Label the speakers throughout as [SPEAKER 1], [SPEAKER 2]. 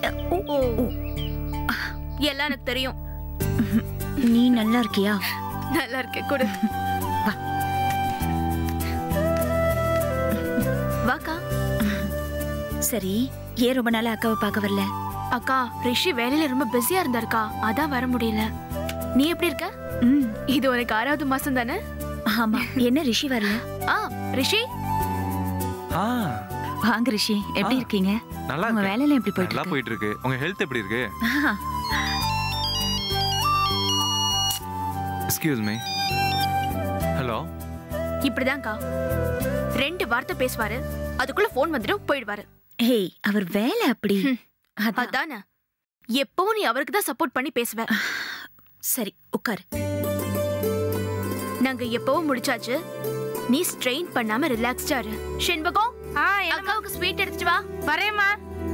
[SPEAKER 1] ஓ எல்லாம் எனக்கு தெரியும்
[SPEAKER 2] நீ நல்லா இருக்கியா
[SPEAKER 1] நல்லா இருக்கேன் கொடு
[SPEAKER 2] வா.
[SPEAKER 1] வாக்கா
[SPEAKER 2] சரி ஏன் ரொம்ப நாளா அக்காவை பார்க்க வரல
[SPEAKER 1] அக்கா ரிஷி வேலையில ரொம்ப பிஸியா இருந்தாருக்கா அதான் வர முடியல நீ எப்படி இருக்க
[SPEAKER 2] ம்
[SPEAKER 1] இது உனக்கு ஆறாவது மாசம் தானே
[SPEAKER 2] ஆமா என்ன ரிஷி வரல
[SPEAKER 1] ஆ ரிஷி
[SPEAKER 3] ஆ
[SPEAKER 2] வாங்க ரிஷி எப்படி
[SPEAKER 3] ஆ.
[SPEAKER 2] இருக்கீங்க
[SPEAKER 3] நல்லா
[SPEAKER 2] உங்க
[SPEAKER 3] இருக்கு
[SPEAKER 2] வேலையெல்லாம் எப்படி போயிட்டு
[SPEAKER 3] நல்லா
[SPEAKER 2] இருக்கு
[SPEAKER 3] போயிட்டு இருக்கு உங்க ஹெல்த் எப்படி இருக்கு
[SPEAKER 2] ஆஹா,
[SPEAKER 3] எக்ஸ்கியூஸ் மீ ஹலோ
[SPEAKER 1] இப்படிதான்க்கா ரெண்டு வார்த்தை பேசுவாரு அதுக்குள்ள போன் வந்துடும் போயிடுவாரு
[SPEAKER 2] ஹேய் அவர் வேலை அப்படி
[SPEAKER 1] ஹம்.
[SPEAKER 2] அதான்.
[SPEAKER 1] அதானே எப்பவும் நீ அவருக்கு தான் சப்போர்ட் பண்ணி பேசுவ
[SPEAKER 2] சரி உட்காரு
[SPEAKER 1] நாங்க எப்பவும் முடிச்சாச்சு நீ ஸ்ட்ரெயின் பண்ணாம ரிலாக்ஸ்டா இரு செண்பகம் அக்காவுக்கு ஸ்வீட் எடுத்துட்டு வா
[SPEAKER 4] வரேம்மா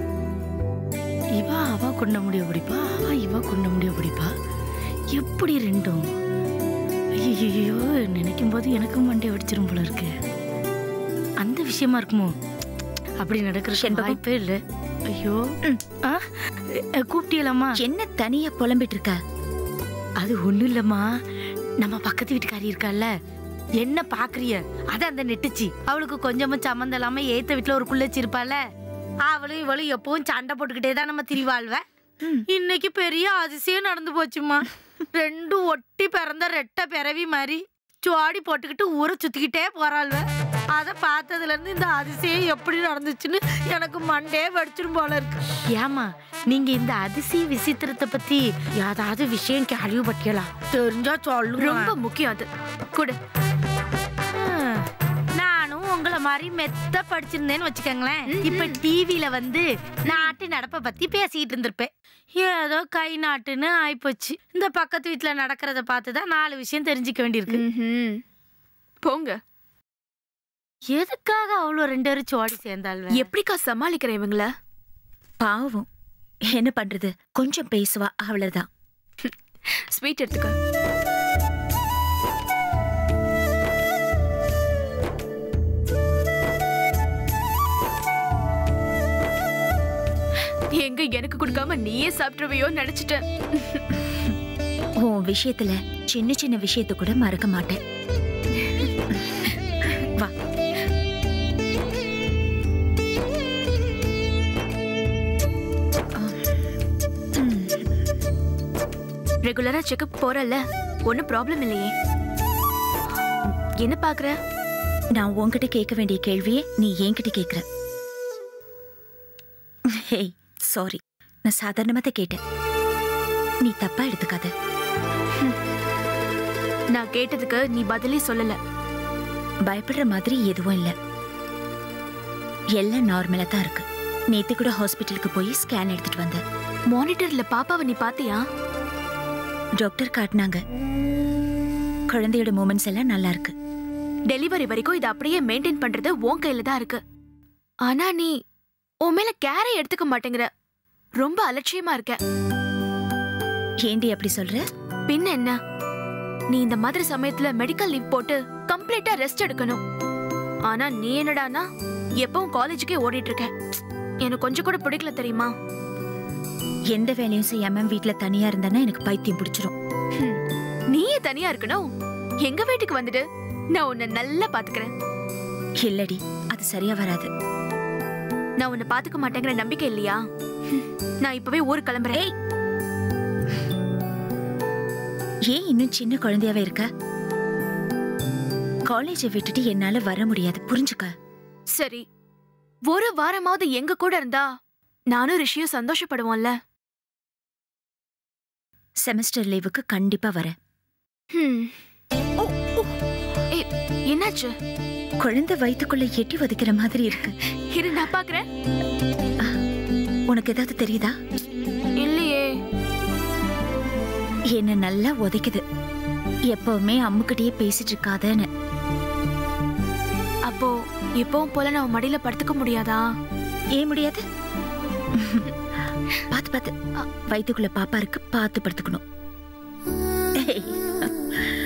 [SPEAKER 4] இவ அவ கொண்ட முடிய பிடிப்பா அவ இவ கொண்ட முடிய பிடிப்பா எப்படி ரெண்டும் ஐயோ நினைக்கும் போது எனக்கும் மண்டை வெடிச்சிரும் போல இருக்கு அந்த விஷயமா இருக்குமோ அப்படி நடக்கிற
[SPEAKER 2] செண்பகம்.
[SPEAKER 4] வாய்ப்பே இல்ல ஐயோ ஆ, அ, கூப்பிட்டியலாமா
[SPEAKER 2] என்ன தனியா புலம்பிட்டு இருக்க
[SPEAKER 4] அது ஒண்ணும் இல்லம்மா நம்ம பக்கத்து வீட்டுக்காரி இருக்கால்ல என்ன பாக்குறிய அத அந்த நெட்டுச்சி அவளுக்கு கொஞ்சமும் சம்மந்தம் இல்லாம ஏத்த வீட்டுல ஒரு குள்ளச்சி இருப்பால அவளும் இவளும் எப்பவும் சண்டை போட்டுக்கிட்டே தான் நம்ம திரிவாழ்வ
[SPEAKER 2] ம்.
[SPEAKER 4] இன்னைக்கு பெரிய அதிசயம் நடந்து போச்சுமா ரெண்டும் ஒட்டி பிறந்த ரெட்டை பிறவி மாதிரி ஜோடி போட்டுக்கிட்டு ஊரை சுத்திக்கிட்டே போறாள்வ அத பார்த்ததுல இருந்து இந்த அதிசயம் எப்படி நடந்துச்சுன்னு எனக்கு மண்டே வடிச்சிரும் போல இருக்கு ஏமா நீங்க இந்த அதிசய விசித்திரத்தை பத்தி ஏதாவது விஷயம் கேள்விப்பட்டியலாம் தெரிஞ்சா சொல்லுங்க
[SPEAKER 1] ரொம்ப முக்கியம் அது கொடு
[SPEAKER 4] ஹம், நானும் உங்கள மாதிரி மெத்த படிச்சிருந்தேன்னு வச்சுக்கோங்களேன் இப்ப டிவில வந்து நாட்டு நடப்பை பத்தி பேசிட்டு இருந்திருப்பேன் ஏதோ கை நாட்டுன்னு ஆயிப்போச்சு இந்த பக்கத்து வீட்டுல நடக்கிறத பார்த்துதான் நாலு விஷயம் தெரிஞ்சுக்க வேண்டியிருக்கு
[SPEAKER 1] ம்ஹும். போங்க
[SPEAKER 4] எதுக்காக அவ்வளோ ரெண்டு பேரும் சோடி சேர்ந்தாள்
[SPEAKER 1] எப்படிக்கா சமாளிக்கிற இவங்கள
[SPEAKER 2] பாவம் என்ன பண்றது கொஞ்சம் பேசுவா அவ்வளவுதான்
[SPEAKER 1] ஸ்வீட் எடுத்துக்க எங்க எனக்கு கொடுக்காம நீயே சாப்பிட்டுருவியோ நினைச்சிட்டேன்
[SPEAKER 2] உன் விஷயத்துல சின்ன சின்ன விஷயத்த கூட மறக்க மாட்டேன் வா ம்,
[SPEAKER 1] ரெகுலரா செக்கப் போறல்ல ஒன்னும் ப்ராப்ளம் இல்லையே என்ன பாக்குற
[SPEAKER 2] நான் உன்கிட்ட கேட்க வேண்டிய கேள்வியே நீ என்கிட்ட கேக்குற ஹேய் சாரி நான் சாதாரணமா தான் கேட்டேன் நீ தப்பா எடுத்துக்காத
[SPEAKER 1] நான் கேட்டதுக்கு நீ பதிலே சொல்லல
[SPEAKER 2] பயப்படுற மாதிரி எதுவும் இல்ல எல்லாம் நார்மலா தான் இருக்கு நேத்து கூட ஹாஸ்பிட்டலுக்கு போய் ஸ்கேன் எடுத்துட்டு வந்தேன்
[SPEAKER 1] மானிட்டர்ல பாப்பாவை நீ பாத்தியா
[SPEAKER 2] டாக்டர் காட்டினாங்க குழந்தையோட மூமெண்ட்ஸ் எல்லாம் நல்லா இருக்கு
[SPEAKER 1] டெலிவரி வரைக்கும் இதை அப்படியே மெயின்டைன் பண்றது உன் கையில தான் இருக்கு ஆனா நீ உன் மேல கேரை எடுத்துக்க மாட்டேங்கிற ரொம்ப அலட்சியமா இருக்க
[SPEAKER 2] ஏண்டி அப்படி சொல்ற
[SPEAKER 1] பின்ன என்ன நீ இந்த மாதிரி சமயத்துல மெடிக்கல் லீவ் போட்டு கம்ப்ளீட்டா ரெஸ்ட் எடுக்கணும் ஆனா நீ என்னடானா எப்பவும் காலேஜுக்கே ஓடிட்டு இருக்க எனக்கு கொஞ்சம் கூட பிடிக்கல தெரியுமா
[SPEAKER 2] எந்த வேலையும் செய்யாம வீட்ல தனியா இருந்தானா எனக்கு பைத்தியம் பிடிச்சிரும்
[SPEAKER 1] ஹம், நீயே தனியா இருக்கணும் எங்க வீட்டுக்கு வந்துடு நான் உன்னை நல்லா பாத்துக்கிறேன்
[SPEAKER 2] இல்லடி அது சரியா வராது
[SPEAKER 1] நான் உன்னை பாத்துக்க மாட்டேங்கிற நம்பிக்கை இல்லையா ஹம், நான் இப்பவே ஊருக்கு கிளம்புறேன்
[SPEAKER 2] ஏய் ஏன் இன்னும் சின்ன குழந்தையாவே இருக்க காலேஜை விட்டுட்டு என்னால வர முடியாது புரிஞ்சுக்க
[SPEAKER 1] சரி ஒரு வாரமாவது எங்க கூட இருந்தா நானும் ரிஷியும் சந்தோஷப்படுவோம்ல
[SPEAKER 2] செமஸ்டர் லீவுக்கு கண்டிப்பா வரேன்
[SPEAKER 1] ஹம். ஓ, ஓ. ஏய், என்னாச்சு
[SPEAKER 2] குழந்தை வயித்துக்குள்ள எட்டி ஒதுக்கிற மாதிரி இருக்கு
[SPEAKER 1] இரு நான் பாக்குறேன்
[SPEAKER 2] உனக்கு ஏதாவது தெரியுதா
[SPEAKER 1] இல்லையே
[SPEAKER 2] என்ன நல்லா உதைக்குது எப்பவுமே அம்முக்கிட்டயே பேசிட்டு இருக்காதன்னு
[SPEAKER 1] அப்போ எப்பவும் போல நான் உன் மடியில படுத்துக்க முடியாதா
[SPEAKER 2] ஏன் முடியாது பாத்து பாத்து வயித்துக்குள்ள பாப்பா இருக்கு பாத்து படுத்துக்கணும் ஏய்.